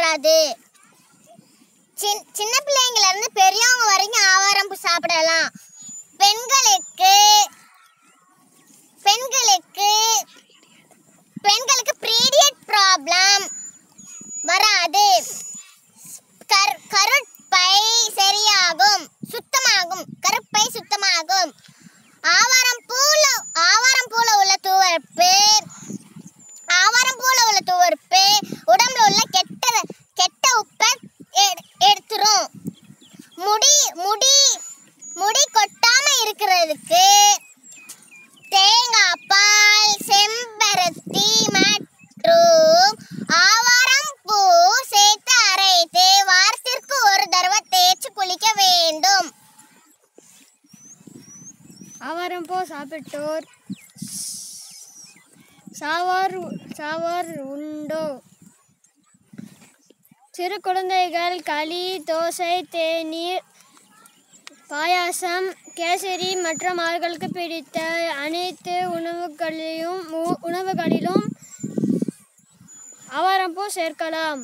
வராது சின்- சின்ன பிள்ளைங்கள இருந்து பெரியவங்க வரைக்கும் ஆவாரம் பூ சாப்பிடலாம் பெண்களுக்கு பெண்களுக்கு பெண்களுக்கு பீரியட் ப்ராப்ளம் வராது கரு கருப்பை சரியாகும் சுத்தமாகும் கருப்பை சுத்தமாகும் ஆவாரம் பூல ஆவாரம் பூல உள்ள துவர்ப்பு ஆவாரம் பூல உள்ள துவர்ப்பு உடம்புல உள்ள கெட்ட கெட்ட உப்பை எடு- எடுத்துரும் முடி முடி முடி கொட்டாம இருக்கிறதுக்கு தேங்காய் பால் செம்பருத்தி மற்றும் ஆவாரம் பூ சேர்த்து அரைத்து வாரத்திற்கு ஒரு தடவை தேய்ச்சி குளிக்க வேண்டும் ஆவாரம் பூ சாப்பிட்டோர் சாவார் சாவார் உண்டோ சிறு குழந்தைகள் களி தோசை தேநீர் பாயாசம் கேசரி மற்றும் அவர்களுக்கு பிடித்த அனைத்து உணவுகளையும் உ- உணவுகளிலும் ஆவாரம்பூ சேர்க்கலாம்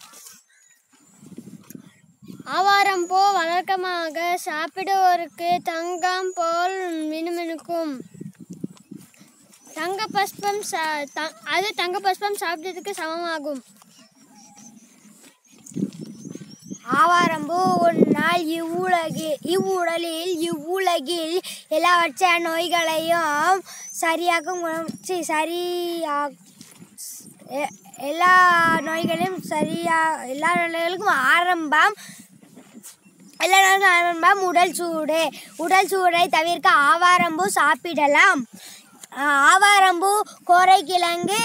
ஆவாரம்பூ வழக்கமாக சாப்பிடுவோருக்கு தங்கம் போல் மினுமினுக்கும் தங்க பஸ்பம் சா- த- அது தங்க பஸ்பம் சாப்பிட்டதுக்கு சமமாகும் ஆவாரம்பூ உன்னால் இவ்வுலகில் இவ்வுடலில் இவ்வுலகில் எல்லாவற்ற நோய்களையும் சரியாக குணம் சி, சரியா எ- எல்லா நோய்களையும் சரியா எல்லா நோய்களுக்கும் ஆரம்பம் எல்லா நோய்களுக்கும் ஆரம்பம் உடல் சூடு உடல் சூடை தவிர்க்க ஆவாரம்பூ சாப்பிடலாம் ஆ- ஆவாரம்பூ கோரைக்கிழங்கு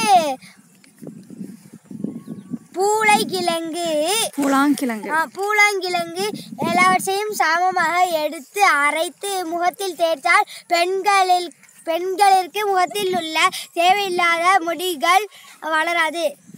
பூளைக்கிழங்கு பூலாங்கிழங்கு ஆ, பூலாங்கிழங்கு எல்லாவற்றையும் சமமாக எடுத்து அரைத்து முகத்தில் தேய்த்தால் பெண்களில் பெண்களிற்கு முகத்தில் உள்ள தேவையில்லாத முடிகள் வளராது